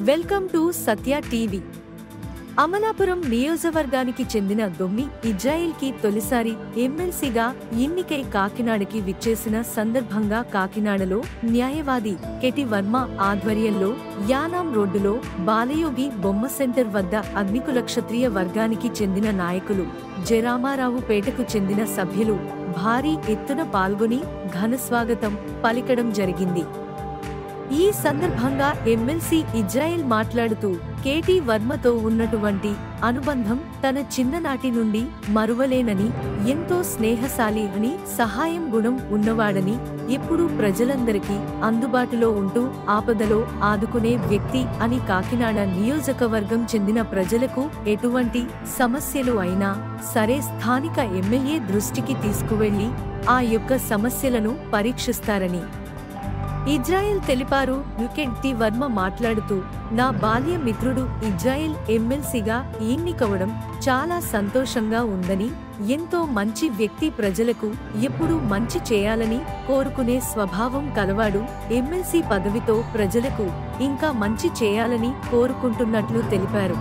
welcome to Satya TV Amalapuram నియోజకవర్గానికి చెందిన దొమ్మి Israel కి తొలిసారి ఎమ్మెల్సీగా ఎన్నికై కాకినాడకి విచ్చేసిన సందర్భంగా కాకినాడలో న్యాయవాది కెటి వర్మ ఆధ్వర్యంలో యానాం రోడ్డులో బాలయోగి బొమ్మ సెంటర్ వద్ద అగ్నికుల క్షత్రియ వర్గానికి చెందిన నాయకులు జరామారావు పేటకు చెందిన సభ్యులు భారీ ఎత్తున పాల్గొని ఘనస్వాగతం పలికడం జరిగింది ఈ సందర్భంగా ఎమ్మెల్సీ ఇజ్రాయెల్ మాట్లాడుతూ కేటీ వర్మతో ఉన్నటువంటి అనుబంధం తన చిన్ననాటి నుండి మరువలేనని ఎంతో స్నేహశాలి అని సహాయం గుణం ఉన్నవాడని ఎప్పుడూ ప్రజలందరికీ అందుబాటులో ఉంటూ ఆపదలో ఆదుకునే వ్యక్తి అని కాకినాడ నియోజకవర్గం చెందిన ప్రజలకు ఎటువంటి సమస్యలు అయినా సరే స్థానిక ఎమ్మెల్యే దృష్టికి తీసుకువెళ్లి ఆ యొక్క సమస్యలను పరీక్షిస్తారని ఇజ్రాయెల్ తెలిపారు యుకెట్టి వర్మ మాట్లాడుతూ నా బాల్య మిత్రుడు ఇజ్రాయెల్ ఎమ్మెల్సీగా ఎన్నికవడం చాలా సంతోషంగా ఉందని ఎంతో మంచి వ్యక్తి ప్రజలకు ఎప్పుడూ మంచి చేయాలని కోరుకునే స్వభావం కలవాడు ఎమ్మెల్సీ పదవితో ప్రజలకు ఇంకా మంచి చేయాలని కోరుకుంటున్నట్లు తెలిపారు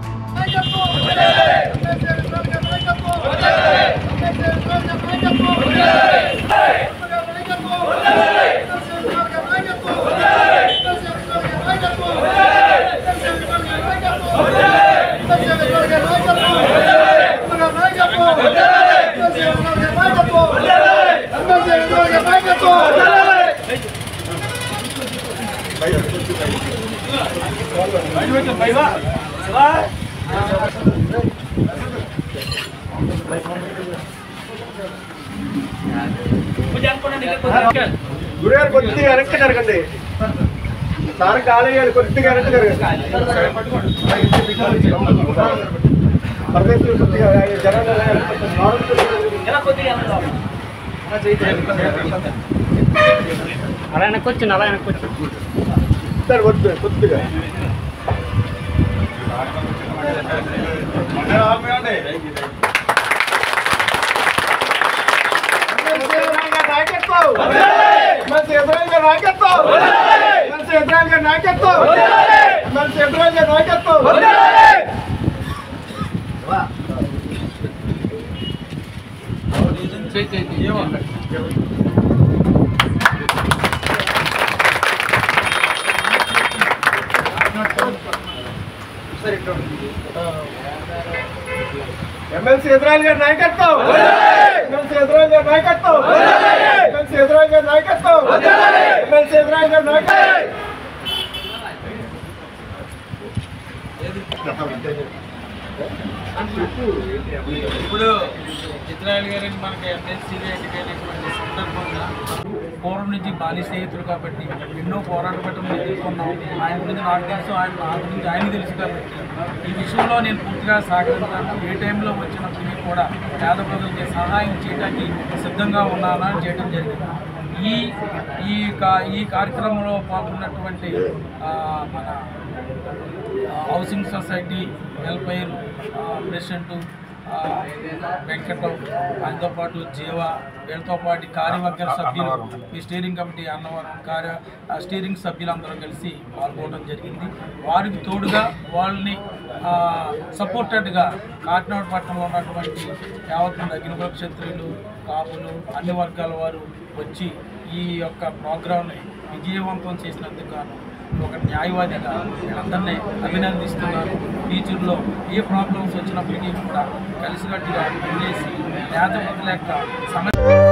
గురుగారు కొద్దిగా వెనక్కి జరగండి సార్ కాలేయాలి కొద్దిగా వెనక్కి జరగండి పరమేశ్వరుడు కొద్దిగా జరగాలి అలా వెనక్కి వచ్చింది అలా వెనక్కి వచ్చింది సార్ వద్దు కొద్దిగా నాయకత్వం మంచి ఎదురైన నాయకత్వం మంచి ఎదురైన నాయకత్వం మంచి ఎదురైన నాయకత్వం ఎమ్మెల్సీ ఎదురాలి గారి నాయకత్వం ఎమ్మెల్సీ ఎదురాలి గారి నాయకత్వం ఎమ్మెల్సీ ఎదురాలి గారి నాయకత్వం ఎమ్మెల్సీ ఎదురాలి గారి నాయకత్వం ఇప్పుడు చిత్రాయల్ గారిని మనకి ఎమ్మెల్సీగా ఎన్నికైనటువంటి సందర్భంగా పూర్వం నుంచి బాలి స్నేహితులు కాబట్టి ఎన్నో పోరాట పట్టణం ఎదుర్కొన్నాం ఆయన గురించి నాకు తెలుసు ఆయన నా గురించి ఆయన తెలుసు కాబట్టి ఈ విషయంలో నేను పూర్తిగా సహకరిస్తాను ఏ టైంలో వచ్చినప్పటికీ కూడా పేద ప్రజలకి సహాయం చేయడానికి సిద్ధంగా ఉన్నానని చేయడం జరిగింది ఈ ఈ కా ఈ కార్యక్రమంలో పాల్గొన్నటువంటి ఆ, మన housing society welfare president Venkatam ఆయనతో పాటు జీవ వీళ్ళతో పాటు కార్యవర్గ సభ్యులు ఈ స్టీరింగ్ కమిటీ అన్నవరం కార్య ఆ స్టీరింగ్ సభ్యులందరూ కలిసి పాల్గొనడం జరిగింది వారికి తోడుగా వాళ్ళని సపోర్టెడ్గా కాకినాడ పట్టణంలో ఉన్నటువంటి యావత్ మంది అగ్నికుల క్షత్రియులు కాపులు అన్ని వర్గాల వారు వచ్చి ఈ యొక్క ప్రోగ్రాంని విజయవంతం చేసినందుకు గాను ఒక న్యాయవాదిగా వీళ్ళందరినీ అభినందిస్తున్నాను టీచర్లో ఏ ప్రాబ్లమ్స్ వచ్చినప్పటికీ కూడా కలిసికట్టుగా పనిచేసి పేద ప్రజల యొక్క సమస్య